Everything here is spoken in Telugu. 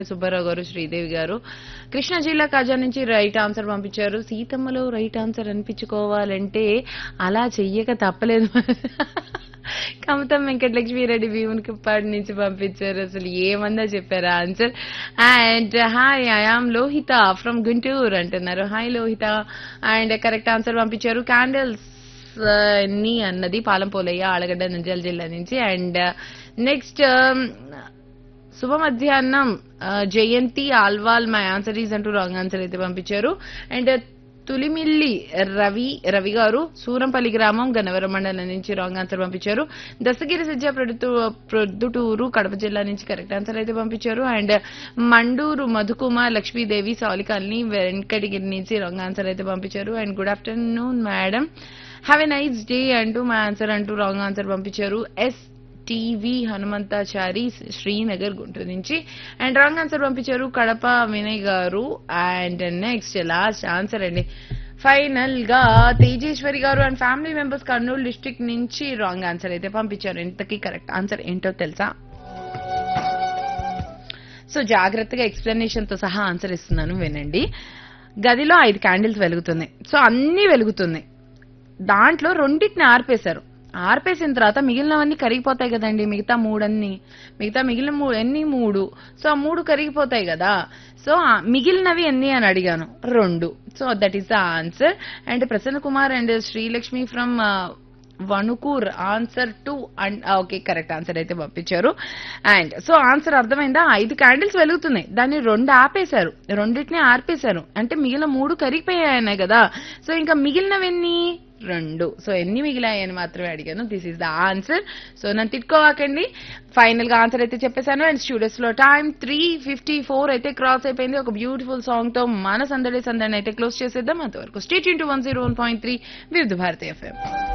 సుబ్బారావు గారు శ్రీదేవి గారు కృష్ణా జిల్లా కాజా నుంచి రైట్ ఆన్సర్ పంపించారు సీతమ్మలో రైట్ ఆన్సర్ అనిపించుకోవాలంటే అలా చెయ్యక తప్పలేదు కమతం వెంకటలక్ష్మి రెడ్డి భీమునికి పాడి నుంచి పంపించారు అసలు ఏమన్నా చెప్పారు answer and hi I am Lohitha from Guntur అంటున్నారు hi Lohitha and correct answer పంపించారు క్యాండిల్స్ ని అన్నది పాలంపోలయ్య ఆలగడ్డ నంద్యాల జిల్లా నుంచి అండ్ నెక్స్ట్ శుభ మధ్యాహ్నం ఆ, Jayanthi Alwal my answer is అంటూ రాంగ్ ఆన్సర్ అయితే పంపించారు అండ్ తులిమిల్లి రవి రవి గారు సూరంపల్లి గ్రామం గన్నవరం మండలం నుంచి రాంగ్ ఆన్సర్ పంపించారు దస్తగిరి సజ్జ ప్రొద్దు ప్రొద్దుటూరు కడప జిల్లా నుంచి కరెక్ట్ ఆన్సర్ అయితే పంపించారు అండ్ మండూరు మధుకుమార్ లక్ష్మీదేవి సాలికాల్ని వెంకటగిరి నుంచి రాంగ్ ఆన్సర్ అయితే పంపించారు and good afternoon madam have a nice day అంటూ మా ఆన్సర్ అంటూ రాంగ్ ఆన్సర్ పంపించారు ఎస్ టీవీ హనుమంతాచారి శ్రీనగర్ గుంటూరు నుంచి అండ్ రాంగ్ ఆన్సర్ పంపించారు Kadapa Vinay garu and next last answer అండి ఫైనల్ గా Tejeshwari garu and family members Kurnool district నుంచి రాంగ్ ఆన్సర్ అయితే పంపించారు ఇంతకీ కరెక్ట్ ఆన్సర్ ఏంటో తెలుసా సో జాగ్రత్తగా ఎక్స్ప్లెనేషన్ తో సహా ఆన్సర్ ఇస్తున్నాను వినండి గదిలో ఐదు క్యాండిల్స్ వెలుగుతున్నాయి సో అన్ని వెలుగుతున్నాయి దాంట్లో రెండింటిని ఆర్పేశారు ఆర్పేసిన తర్వాత మిగిలినవన్నీ కరిగిపోతాయి కదండి మిగతా మూడన్ని మిగతా మిగిలిన మూడు ఎన్ని మూడు సో ఆ మూడు కరిగిపోతాయి కదా సో ఆ మిగిలినవి ఎన్ని అని అడిగాను రెండు so that is the answer and Prasanna Kumar and Srilakshmi from Vanukur answer two and okay correct answer అయితే పంపించారు అండ్ సో ఆన్సర్ అర్థమైందా ఐదు క్యాండిల్స్ వెలుగుతున్నాయి దాన్ని రెండు ఆపేశారు రెండింటిని ఆర్పేశారు అంటే మిగిలిన మూడు కరిగిపోయాయనే కదా సో ఇంకా మిగిలినవన్నీ రెండు సో ఎన్ని మిగిలాయని మాత్రమే అడిగాను this is the answer so నన్ను తిట్టుకోవాకండి ఫైనల్ గా ఆన్సర్ అయితే చెప్పేశాను అండ్ స్టూడియోస్ లో టైం త్రీ ఫిఫ్టీ ఫోర్ అయితే క్రాస్ అయిపోయింది ఒక బ్యూటిఫుల్ సాంగ్ తో మన సందడి సందడిని అయితే క్లోజ్ చేసేద్దాం అంతవరకు state into one zero one point three Vividh Bharati FM